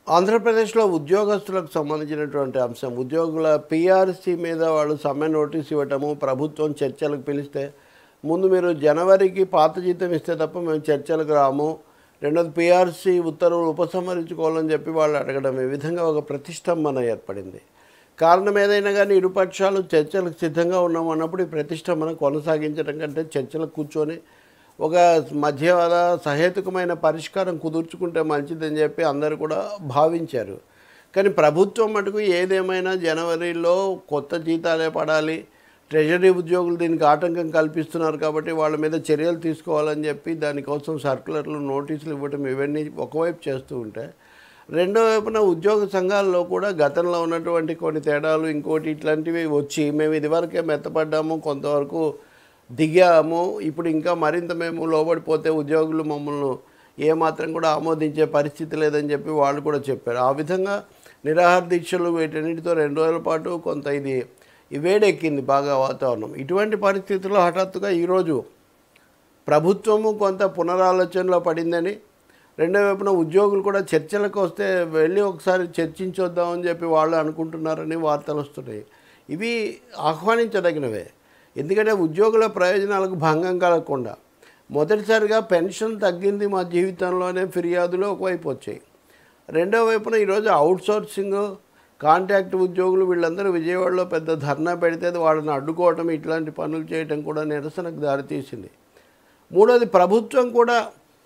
ఆంధ్రప్రదేశ్లో ఉద్యోగస్తులకు సంబంధించినటువంటి అంశం ఉద్యోగుల పిఆర్సీ మీద వాళ్ళు సమ్మె నోటీస్ ఇవ్వటము ప్రభుత్వం చర్చలకు పిలిస్తే ముందు మీరు జనవరికి పాత జీతం ఇస్తే తప్ప మేము చర్చలకు రాము రెండోది పిఆర్సీ ఉత్తర్వులు ఉపసంహరించుకోవాలని చెప్పి వాళ్ళు అడగడం ఈ విధంగా ఒక ప్రతిష్టంభన ఏర్పడింది కారణం ఏదైనా కానీ ఇరుపక్షాలు చర్చలకు సిద్ధంగా ఉన్నాం అన్నప్పుడు ఈ ప్రతిష్టంభన కొనసాగించడం కంటే చర్చలకు కూర్చొని ఒక మధ్యవాద సహేతుకమైన పరిష్కారం కుదుర్చుకుంటే మంచిదని చెప్పి అందరూ కూడా భావించారు కానీ ప్రభుత్వం మటుకు ఏదేమైనా జనవరిలో కొత్త జీతాలే పడాలి ట్రెజరీ ఉద్యోగులు దీనికి ఆటంకం కల్పిస్తున్నారు కాబట్టి వాళ్ళ మీద చర్యలు తీసుకోవాలని చెప్పి దానికోసం సర్కులర్లు నోటీసులు ఇవ్వటం ఇవన్నీ ఒకవైపు చేస్తూ ఉంటే రెండో వైపున ఉద్యోగ సంఘాల్లో కూడా గతంలో ఉన్నటువంటి కొన్ని తేడాలు ఇంకోటి ఇట్లాంటివి వచ్చి మేము ఇదివరకే మెత్తపడ్డాము కొంతవరకు దిగాము ఇప్పుడు ఇంకా మరింత మేము లోబడిపోతే ఉద్యోగులు మమ్మల్ని ఏమాత్రం కూడా ఆమోదించే పరిస్థితి లేదని చెప్పి వాళ్ళు కూడా చెప్పారు ఆ విధంగా నిరాహార దీక్షలు వీటన్నిటితో రెండు రోజుల పాటు కొంత ఇది ఈ వేడెక్కింది బాగా వాతావరణం ఇటువంటి పరిస్థితుల్లో హఠాత్తుగా ఈరోజు ప్రభుత్వము కొంత పునరాలోచనలో పడిందని రెండో వైపున ఉద్యోగులు కూడా చర్చలకు వస్తే వెళ్ళి ఒకసారి చర్చించొద్దామని చెప్పి వాళ్ళు అనుకుంటున్నారని వార్తలు వస్తున్నాయి ఇవి ఆహ్వానించదగినవే ఎందుకంటే ఉద్యోగుల ప్రయోజనాలకు భంగం కలగకుండా మొదటిసారిగా పెన్షన్ తగ్గింది మా జీవితంలోనే ఫిర్యాదులు ఒకవైపు వచ్చాయి రెండో వైపున ఈరోజు అవుట్సోర్సింగ్ కాంట్రాక్ట్ ఉద్యోగులు వీళ్ళందరూ విజయవాడలో పెద్ద ధర్నా పెడితే అది వాళ్ళని అడ్డుకోవటం ఇట్లాంటి పనులు చేయటం కూడా నిరసనకు దారితీసింది మూడోది ప్రభుత్వం కూడా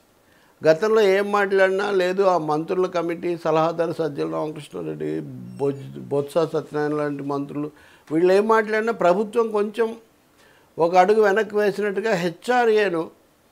గతంలో ఏం మాట్లాడినా లేదు ఆ మంత్రుల కమిటీ సలహాదారు సజ్జల రామకృష్ణారెడ్డి బొజ్ బొత్స సత్యనారాయణ లాంటి మంత్రులు వీళ్ళు ఏం మాట్లాడినా ప్రభుత్వం కొంచెం ఒక అడుగు వెనక్కి వేసినట్టుగా హెచ్ఆర్ఏను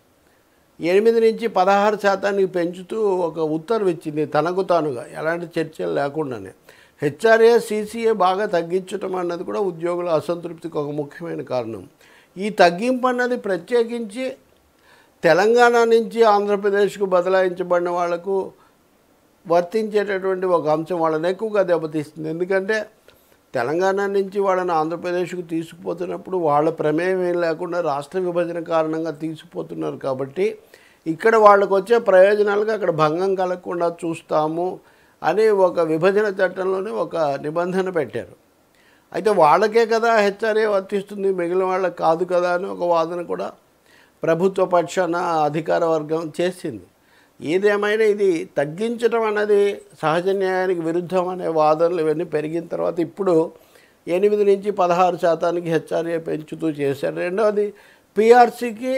ఎనిమిది నుంచి పదహారు శాతానికి పెంచుతూ ఒక ఉత్తర్వు ఇచ్చింది తనకు తానుగా ఎలాంటి చర్చలు లేకుండానే హెచ్ఆర్ఏ సీసీఏ బాగా తగ్గించటం అన్నది కూడా ఉద్యోగుల అసంతృప్తికి ఒక ముఖ్యమైన కారణం ఈ తగ్గింపు అన్నది ప్రత్యేకించి తెలంగాణ నుంచి ఆంధ్రప్రదేశ్కు బదలాయించబడిన వాళ్లకు వర్తించేటటువంటి ఒక అంశం వాళ్ళని ఎక్కువగా దెబ్బతీస్తుంది ఎందుకంటే తెలంగాణ నుంచి వాళ్ళని ఆంధ్రప్రదేశ్కు తీసుకుపోతున్నప్పుడు వాళ్ళ ప్రమేయం ఏం లేకుండా రాష్ట్ర విభజన కారణంగా తీసుకుపోతున్నారు కాబట్టి ఇక్కడ వాళ్ళకు వచ్చే ప్రయోజనాలుగా అక్కడ భంగం కలగకుండా చూస్తాము అని ఒక విభజన చట్టంలోనే ఒక నిబంధన పెట్టారు అయితే వాళ్ళకే కదా హెచ్ఆర్ఏ వర్తిస్తుంది మిగిలిన వాళ్ళకి కాదు కదా అని ఒక వాదన కూడా ప్రభుత్వ పక్షాన అధికార వర్గం చేసింది ఏదేమైనా ఇది తగ్గించడం అన్నది సహజ న్యాయానికి విరుద్ధం అనే వాదనలు ఇవన్నీ పెరిగిన తర్వాత ఇప్పుడు ఎనిమిది నుంచి పదహారు శాతానికి హెచ్ఆర్ఏ పెంచుతూ చేశారు రెండవది పిఆర్సీకి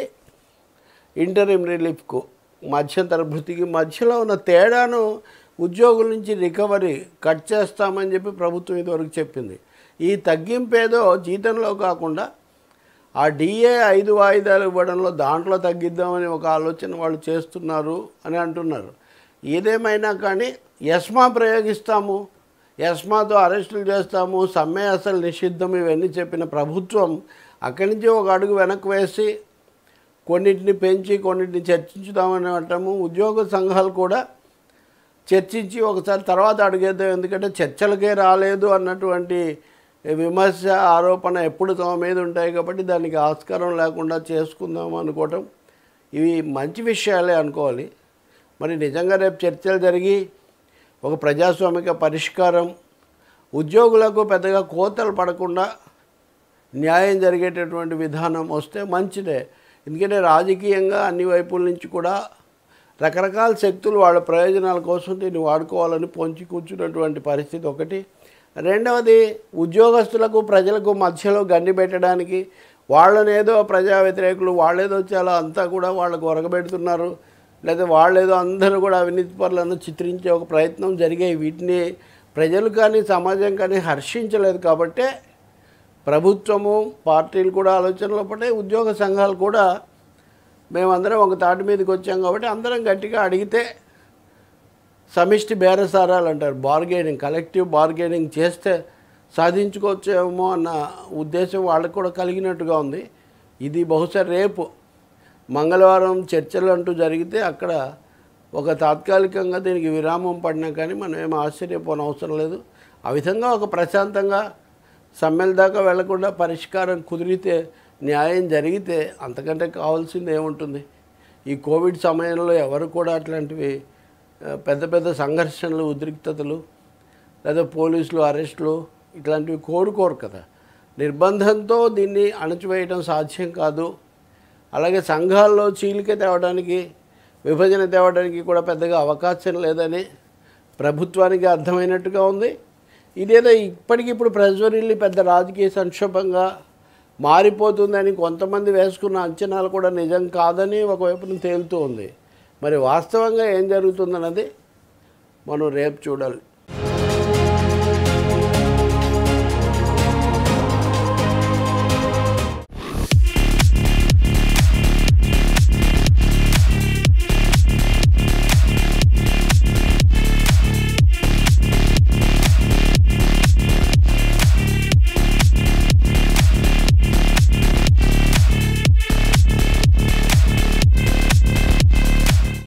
ఇంటరిమ్ రిలీఫ్కు మధ్యంతర భృతికి మధ్యలో ఉన్న తేడాను ఉద్యోగుల నుంచి రికవరీ కట్ చేస్తామని చెప్పి ప్రభుత్వం ఇదివరకు చెప్పింది ఈ తగ్గింపు ఏదో జీతంలో కాకుండా ఆ డిఏ ఐదు వాయిదాలు ఇవ్వడంలో దాంట్లో తగ్గిద్దామని ఒక ఆలోచన వాళ్ళు చేస్తున్నారు అని అంటున్నారు ఏదేమైనా కానీ ఎస్మా ప్రయోగిస్తాము ఎస్మాతో అరెస్టులు చేస్తాము సమ్మె అసలు నిషిద్ధం ఇవన్నీ చెప్పిన ప్రభుత్వం అక్కడి నుంచి ఒక అడుగు వెనక్కి వేసి కొన్నింటిని పెంచి కొన్నింటిని చర్చించుదామని అంటాము ఉద్యోగ సంఘాలు కూడా చర్చించి ఒకసారి తర్వాత అడిగేద్దాం ఎందుకంటే చర్చలకే రాలేదు అన్నటువంటి విమర్శ ఆరోపణ ఎప్పుడు తమ మీద ఉంటాయి కాబట్టి దానికి ఆస్కారం లేకుండా చేసుకుందాం అనుకోవటం ఇవి మంచి విషయాలే అనుకోవాలి మరి నిజంగా రేపు చర్చలు జరిగి ఒక ప్రజాస్వామిక పరిష్కారం ఉద్యోగులకు పెద్దగా కోతలు పడకుండా న్యాయం జరిగేటటువంటి విధానం వస్తే మంచిదే ఎందుకంటే రాజకీయంగా అన్ని వైపుల నుంచి కూడా రకరకాల శక్తులు వాళ్ళ ప్రయోజనాల కోసం దీన్ని వాడుకోవాలని పొంచి కూర్చున్నటువంటి పరిస్థితి ఒకటి రెండవది ఉద్యోగస్తులకు ప్రజలకు మధ్యలో గండి పెట్టడానికి వాళ్ళని ఏదో ప్రజా వ్యతిరేకులు వాళ్ళేదో చాలా అంతా కూడా వాళ్ళకు ఒరగబెడుతున్నారు లేదా వాళ్ళేదో అందరూ కూడా అవినీతి పరులను చిత్రించే ఒక ప్రయత్నం జరిగాయి వీటిని ప్రజలు కానీ సమాజం కానీ హర్షించలేదు కాబట్టే ప్రభుత్వము పార్టీలు కూడా ఆలోచనలో పడ్డాయి ఉద్యోగ సంఘాలు కూడా మేమందరం ఒక తాటి మీదకి వచ్చాం కాబట్టి అందరం గట్టిగా అడిగితే సమిష్టి బేరసారాలు అంటారు బార్గెనింగ్ కలెక్టివ్ బార్గెనింగ్ చేస్తే సాధించుకోవచ్చేమో అన్న ఉద్దేశం వాళ్ళకు కూడా కలిగినట్టుగా ఉంది ఇది బహుశా రేపు మంగళవారం చర్చలు అంటూ జరిగితే అక్కడ ఒక తాత్కాలికంగా దీనికి విరామం పడినా కానీ మనం ఏం ఆశ్చర్యపోని అవసరం లేదు ఆ విధంగా ఒక ప్రశాంతంగా సమ్మెల దాకా వెళ్లకుండా పరిష్కారం కుదిరితే న్యాయం జరిగితే అంతకంటే కావాల్సింది ఏముంటుంది ఈ కోవిడ్ సమయంలో ఎవరు కూడా అట్లాంటివి ఆ, పెద్ద పెద్ద సంఘర్షణలు ఉద్రిక్తతలు లేదా పోలీసులు అరెస్టులు ఇట్లాంటివి కోరుకోరు కదా నిర్బంధంతో దీన్ని అణచివేయడం సాధ్యం కాదు అలాగే సంఘాల్లో చీలిక తేవడానికి విభజన తేవడానికి కూడా పెద్దగా అవకాశం లేదని ప్రభుత్వానికి అర్థమైనట్టుగా ఉంది ఇదేదో ఇప్పటికిప్పుడు ప్రజ్వరిల్లి పెద్ద రాజకీయ సంక్షోభంగా మారిపోతుందని కొంతమంది వేసుకున్న అంచనాలు కూడా నిజం కాదని ఒకవైపున తేలుతూ ఉంది మరి వాస్తవంగా ఏం జరుగుతుందన్నది మనం రేపు చూడాలి